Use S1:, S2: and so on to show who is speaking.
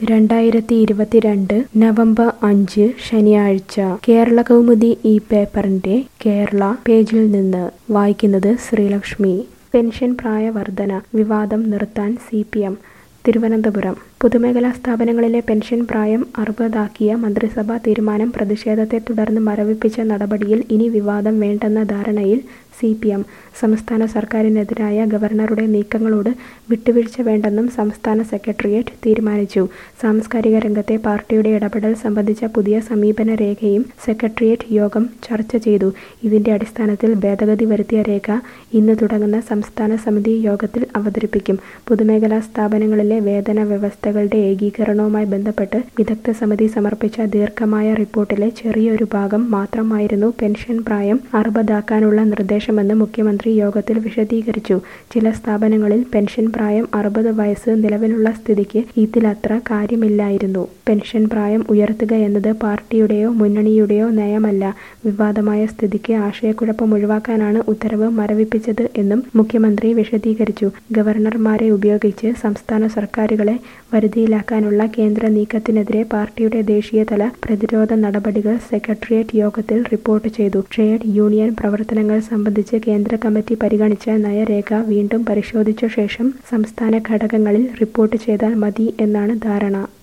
S1: രണ്ടായിരത്തി ഇരുപത്തിരണ്ട് നവംബർ അഞ്ച് ശനിയാഴ്ച കേരള കൗമുദി ഈ പേപ്പറിന്റെ കേരള പേജിൽ നിന്ന് വായിക്കുന്നത് ശ്രീലക്ഷ്മി പെൻഷൻ പ്രായവർധന വിവാദം നിർത്താൻ സി പി എം തിരുവനന്തപുരം പൊതുമേഖലാ സ്ഥാപനങ്ങളിലെ പെൻഷൻ പ്രായം അറുപതാക്കിയ മന്ത്രിസഭാ തീരുമാനം പ്രതിഷേധത്തെ തുടർന്ന് മരവിപ്പിച്ച നടപടിയിൽ ഇനി വിവാദം വേണ്ടെന്ന ധാരണയിൽ സി പി എം സംസ്ഥാന സർക്കാരിനെതിരായ ഗവർണറുടെ നീക്കങ്ങളോട് വിട്ടുവീഴ്ച വേണ്ടെന്നും സംസ്ഥാന സെക്രട്ടേറിയറ്റ് തീരുമാനിച്ചു സാംസ്കാരിക രംഗത്തെ പാർട്ടിയുടെ ഇടപെടൽ സംബന്ധിച്ച പുതിയ സമീപന രേഖയും സെക്രട്ടേറിയറ്റ് യോഗം ചർച്ച ചെയ്തു ഇതിന്റെ അടിസ്ഥാനത്തിൽ ഭേദഗതി വരുത്തിയ രേഖ ഇന്ന് തുടങ്ങുന്ന സംസ്ഥാന സമിതി യോഗത്തിൽ അവതരിപ്പിക്കും പൊതുമേഖലാ സ്ഥാപനങ്ങളിലെ വേതന വ്യവസ്ഥകളുടെ ഏകീകരണവുമായി ബന്ധപ്പെട്ട് വിദഗ്ധ സമിതി സമർപ്പിച്ച ദീർഘമായ റിപ്പോർട്ടിലെ ചെറിയൊരു ഭാഗം മാത്രമായിരുന്നു പെൻഷൻ പ്രായം അറുപതാക്കാനുള്ള നിർദ്ദേശമെന്ന് മുഖ്യമന്ത്രി യോഗത്തിൽ വിശദീകരിച്ചു ചില സ്ഥാപനങ്ങളിൽ പെൻഷൻ പ്രായം അറുപത് വയസ്സ് നിലവിലുള്ള സ്ഥിതിക്ക് ഇതിലത്ര കാര്യമില്ലായിരുന്നു പെൻഷൻ പ്രായം ഉയർത്തുക എന്നത് പാർട്ടിയുടെയോ മുന്നണിയുടെയോ നയമല്ല വിവാദമായ സ്ഥിതിക്ക് ആശയക്കുഴപ്പം ഒഴിവാക്കാനാണ് ഉത്തരവ് മരവിപ്പിച്ചത് എന്നും മുഖ്യമന്ത്രി വിശദീകരിച്ചു ഗവർണർമാരെ ഉപയോഗിച്ച് സംസ്ഥാന സർക്കാരുകളെ വരുതിയിലാക്കാനുള്ള കേന്ദ്ര നീക്കത്തിനെതിരെ പാർട്ടിയുടെ ദേശീയതല പ്രതിരോധ നടപടികൾ സെക്രട്ടേറിയറ്റ് യോഗത്തിൽ റിപ്പോർട്ട് ചെയ്തു ട്രേഡ് യൂണിയൻ പ്രവർത്തനങ്ങൾ സംബന്ധിച്ച് കേന്ദ്ര കമ്മിറ്റി പരിഗണിച്ച നയരേഖ വീണ്ടും പരിശോധിച്ച ശേഷം സംസ്ഥാന ഘടകങ്ങളിൽ റിപ്പോർട്ട് ചെയ്താൽ മതി എന്നാണ് ധാരണ